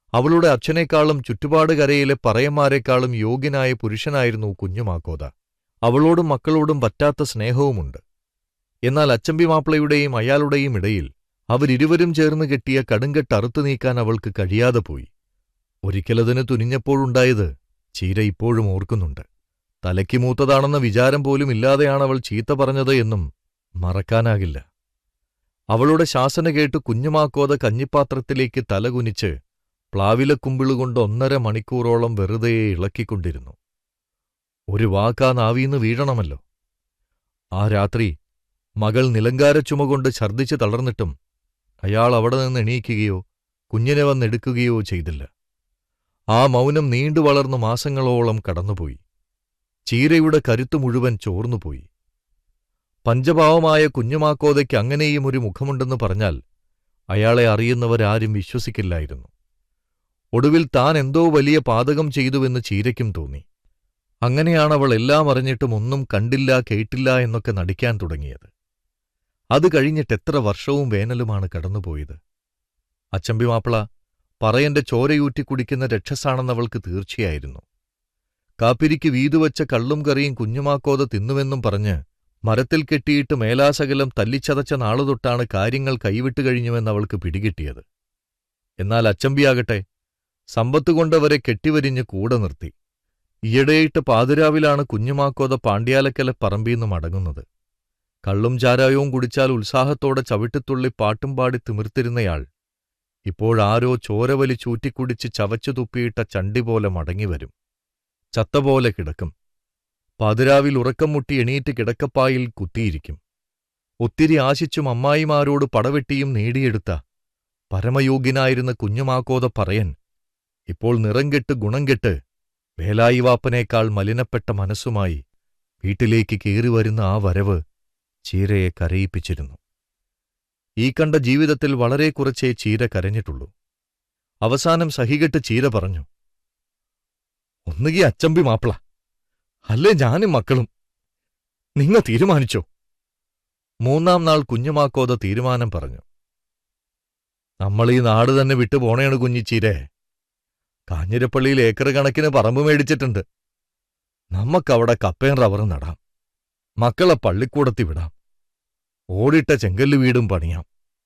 അവളുടെ അച്ഛനേക്കാളും ചുറ്റുപാടുകരയിലെ പറയന്മാരെക്കാളും യോഗ്യനായ പുരുഷനായിരുന്നു കുഞ്ഞുമാക്കോത അവളോടും മക്കളോടും പറ്റാത്ത സ്നേഹവുമുണ്ട് എന്നാൽ അച്ചമ്പി മാപ്പിളയുടെയും അയാളുടെയും ഇടയിൽ അവരിരുവരും ചേർന്ന് കെട്ടിയ കടുങ്കെട്ട് അറുത്തു നീക്കാൻ അവൾക്ക് കഴിയാതെ പോയി ഒരിക്കലതിന് തുനിഞ്ഞപ്പോഴുണ്ടായത് ചീര ഇപ്പോഴും ഓർക്കുന്നുണ്ട് തലയ്ക്ക് മൂത്തതാണെന്ന വിചാരം പോലും ഇല്ലാതെയാണ് അവൾ ചീത്ത പറഞ്ഞത് എന്നും മറക്കാനാകില്ല അവളുടെ ശാസന കേട്ട് കുഞ്ഞുമാക്കോത കഞ്ഞിപ്പാത്രത്തിലേക്ക് തലകുനിച്ച് പ്ലാവിലക്കുമ്പിളുകൊണ്ട് ഒന്നര മണിക്കൂറോളം വെറുതെ ഇളക്കിക്കൊണ്ടിരുന്നു ഒരു വാക്കാ നാവീന്ന് വീഴണമല്ലോ ആ രാത്രി മകൾ നിലങ്കാരച്ചുമ കൊണ്ട് ഛർദ്ദിച്ച് തളർന്നിട്ടും അയാൾ അവിടെ നിന്ന് എണീക്കുകയോ കുഞ്ഞിനെ വന്നെടുക്കുകയോ ചെയ്തില്ല ആ മൗനം നീണ്ടു വളർന്നു മാസങ്ങളോളം കടന്നുപോയി ചീരയുടെ കരുത്തു മുഴുവൻ ചോർന്നുപോയി പഞ്ചഭാവമായ കുഞ്ഞുമാക്കോതയ്ക്ക് അങ്ങനെയും ഒരു മുഖമുണ്ടെന്ന് പറഞ്ഞാൽ അയാളെ അറിയുന്നവരാരും വിശ്വസിക്കില്ലായിരുന്നു ഒടുവിൽ താൻ എന്തോ വലിയ പാതകം ചെയ്തുവെന്ന് ചീരയ്ക്കും തോന്നി അങ്ങനെയാണവൾ എല്ലാം അറിഞ്ഞിട്ടും ഒന്നും കണ്ടില്ല കേട്ടില്ല എന്നൊക്കെ നടിക്കാൻ തുടങ്ങിയത് അത് കഴിഞ്ഞിട്ട് എത്ര വർഷവും വേനലുമാണ് കടന്നുപോയത് അച്ചമ്പി മാപ്പിള പറയന്റെ ചോരയൂറ്റി കുടിക്കുന്ന രക്ഷസാണെന്നവൾക്ക് തീർച്ചയായിരുന്നു കാപ്പിരിക്ക് വീതുവച്ച കള്ളും കറിയും കുഞ്ഞുമാക്കോത തിന്നുവെന്നും പറഞ്ഞ് മരത്തിൽ കെട്ടിയിട്ട് മേലാസകലം തല്ലിച്ചതച്ച നാളുതൊട്ടാണ് കാര്യങ്ങൾ കൈവിട്ടു കഴിഞ്ഞുവെന്നവൾക്ക് പിടികിട്ടിയത് എന്നാൽ അച്ചമ്പിയാകട്ടെ സമ്പത്തുകൊണ്ടവരെ കെട്ടിവരിഞ്ഞ് കൂടെ നിർത്തി ഈയിടെയിട്ട് പാതിരാവിലാണ് കുഞ്ഞുമാക്കോത പാണ്ഡ്യാലക്കലെ പറമ്പീന്ന് മടങ്ങുന്നത് കള്ളും ചാരായവും കുടിച്ചാൽ ഉത്സാഹത്തോടെ ചവിട്ടിത്തുള്ളി പാട്ടും പാടി തിമിർത്തിരുന്നയാൾ ഇപ്പോഴാരോ ചോരവലി ചൂറ്റിക്കുടിച്ച് ചവച്ചു തുപ്പിയിട്ട ചണ്ടി പോലെ മടങ്ങിവരും ചത്തപോലെ കിടക്കും പാതിരാവിൽ ഉറക്കം മുട്ടി എണീറ്റ് കിടക്കപ്പായിൽ കുത്തിയിരിക്കും ഒത്തിരി ആശിച്ചും അമ്മായിമാരോട് പടവെട്ടിയും നേടിയെടുത്ത പരമയോഗ്യനായിരുന്ന കുഞ്ഞുമാക്കോത പറയൻ ഇപ്പോൾ നിറംകെട്ട് ഗുണംകെട്ട് വേലായിവാപ്പനേക്കാൾ മലിനപ്പെട്ട മനസ്സുമായി വീട്ടിലേക്ക് കേറിവരുന്ന ആ വരവ് ചീരയെ കരയിപ്പിച്ചിരുന്നു ഈ കണ്ട ജീവിതത്തിൽ വളരെ കുറച്ചേ ചീര കരഞ്ഞിട്ടുള്ളൂ അവസാനം സഹികെട്ട് ചീര പറഞ്ഞു ഒന്നുകി അച്ചമ്പി മാപ്പിള അല്ലേ ഞാനും മക്കളും നിങ്ങ തീരുമാനിച്ചോ മൂന്നാം നാൾ കുഞ്ഞുമാക്കോത തീരുമാനം പറഞ്ഞു നമ്മൾ ഈ നാട് തന്നെ വിട്ടു പോണേണ് കുഞ്ഞിച്ചീരേ കാഞ്ഞിരപ്പള്ളിയിൽ ഏക്കർ കണക്കിന് പറമ്പ് മേടിച്ചിട്ടുണ്ട് നമ്മക്കവിടെ കപ്പയും റബ്ബറും നടാം മക്കളെ പള്ളിക്കൂടത്തി വിടാം ഓടിട്ട ചെങ്കല്ല് വീടും പണിയാം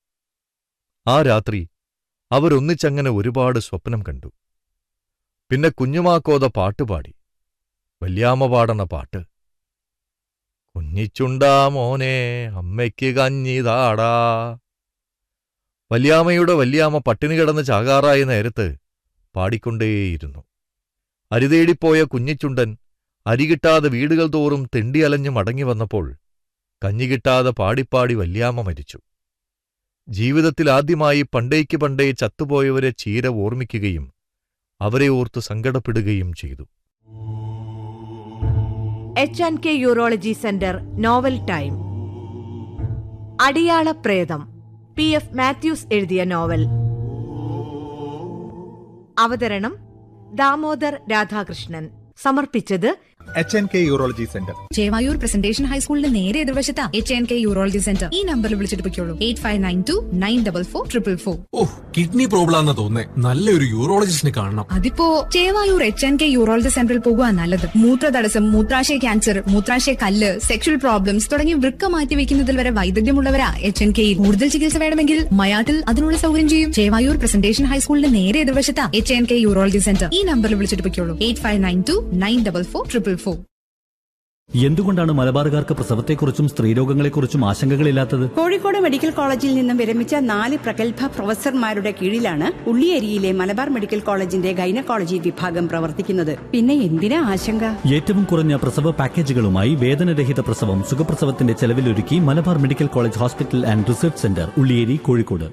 ആ രാത്രി അവരൊന്നിച്ചങ്ങനെ ഒരുപാട് സ്വപ്നം കണ്ടു പിന്നെ കുഞ്ഞുമാക്കോത പാട്ടുപാടി വല്യാമ്മ പാടണ പാട്ട് കുഞ്ഞിച്ചുണ്ടാ മോനെ അമ്മയ്ക്ക് കഞ്ഞിതാടാ വല്യാമ്മയുടെ വല്യാമ്മ പട്ടിണി കിടന്ന് ചാകാറായ നേരത്ത് പാടിക്കൊണ്ടേയിരുന്നു അരിതേടിപ്പോയ കുഞ്ഞിച്ചുണ്ടൻ അരി കിട്ടാതെ വീടുകൾ തോറും തെണ്ടിയലഞ്ഞു മടങ്ങി വന്നപ്പോൾ കഞ്ഞി കിട്ടാതെ പാടിപ്പാടി വല്യാമ്മ മരിച്ചു ജീവിതത്തിൽ ആദ്യമായി പണ്ടേക്ക് പണ്ടേ ചത്തുപോയവരെ ചീര ഓർമ്മിക്കുകയും അവരെ ഓർത്ത് സങ്കടപ്പെടുകയും ചെയ്തു H and K urology centre novel time അടിയാള പ്രേതം പി എഫ് മാത്യൂസ് എഴുതിയ നോവൽ അവതരണം ദാമോദർ രാധാകൃഷ്ണൻ സമർപ്പിച്ചത് H N K urology centre Chevayur presentation ഹൈസ്കൂളിന്റെ നേരെ എതിർവശത്താ H N K urology centre ഈ നമ്പറിൽ വിളിച്ചിട്ട് പൊയ്ക്കോളൂ eight five nine two nine double four triple four ഓ കിഡ്നി പ്രോബ്ലം ആണെന്ന് തോന്നേ നല്ലൊരു യൂറോളജിസ്റ്റിനെ കാണണം അതിപ്പോ Chevayur H N K urology സെന്ററിൽ പോകുക നല്ലത് മൂത്രതടസ്സം മൂത്രാശയ ക്യാൻസർ മൂത്രാശയ കല്ല് സെക്ഷൽ പ്രോബ്ലംസ് തുടങ്ങി വൃക്ക മാറ്റി വെക്കുന്നതിൽ വരെ വൈദഗ്ധ്യമുള്ളവരാ എച്ച് എൻ കെയിൽ കൂടുതൽ ചികിത്സ വേണമെങ്കിൽ മയാട്ടിൽ അതിനുള്ള സൗകര്യം ചെയ്യും ചേവായൂർ പ്രസന്റേഷൻ ഹൈസ്കൂളിന്റെ നേരെ എതിർവശത്താ H N K urology centre ഈ നമ്പറിൽ വിളിച്ചിട്ട് പൊയ്ക്കോളൂ eight five nine two nine double four triple four എന്തുകൊണ്ടാണ് മലബാറുകാർക്ക് പ്രസവത്തെക്കുറിച്ചും സ്ത്രീരോഗങ്ങളെക്കുറിച്ചും ആശങ്കകളില്ലാത്തത് കോഴിക്കോട് മെഡിക്കൽ കോളേജിൽ നിന്നും വിരമിച്ച നാല് പ്രഗത്ഭ പ്രൊഫസർമാരുടെ കീഴിലാണ് ഉള്ളിയേരിയിലെ മലബാർ മെഡിക്കൽ കോളേജിന്റെ ഗൈനക്കോളജി വിഭാഗം പ്രവർത്തിക്കുന്നത് പിന്നെ എന്തിനാ ആശങ്ക ഏറ്റവും കുറഞ്ഞ പ്രസവ പാക്കേജുകളുമായി വേദനരഹിത പ്രസവം സുഖപ്രസവത്തിന്റെ ചെലവിലൊരുക്കി Malabar medical college hospital and research centre Ulliyeri Kozhikode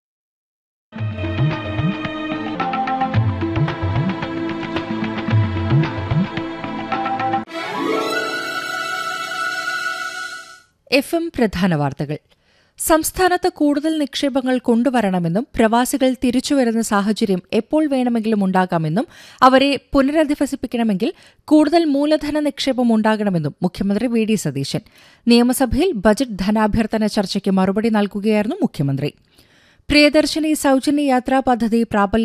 F M പ്രധാന വാർത്തകൾ സംസ്ഥാനത്ത് കൂടുതൽ നിക്ഷേപങ്ങൾ കൊണ്ടുവരണമെന്നും പ്രവാസികൾ തിരിച്ചുവരുന്ന സാഹചര്യം എപ്പോൾ വേണമെങ്കിലും ഉണ്ടാകാമെന്നും അവരെ പുനരധിവസിപ്പിക്കണമെങ്കിൽ കൂടുതൽ മൂലധന നിക്ഷേപം ഉണ്ടാകണമെന്നും മുഖ്യമന്ത്രി വി ഡി സതീശൻ നിയമസഭയിൽ ബജറ്റ് ധനാഭ്യർത്ഥന ചർച്ചയ്ക്ക് മറുപടി നൽകുകയായിരുന്നു മുഖ്യമന്ത്രി പ്രിയദർശിനി സൌജന്യ യാത്രാ പദ്ധതി പ്രാബല്യം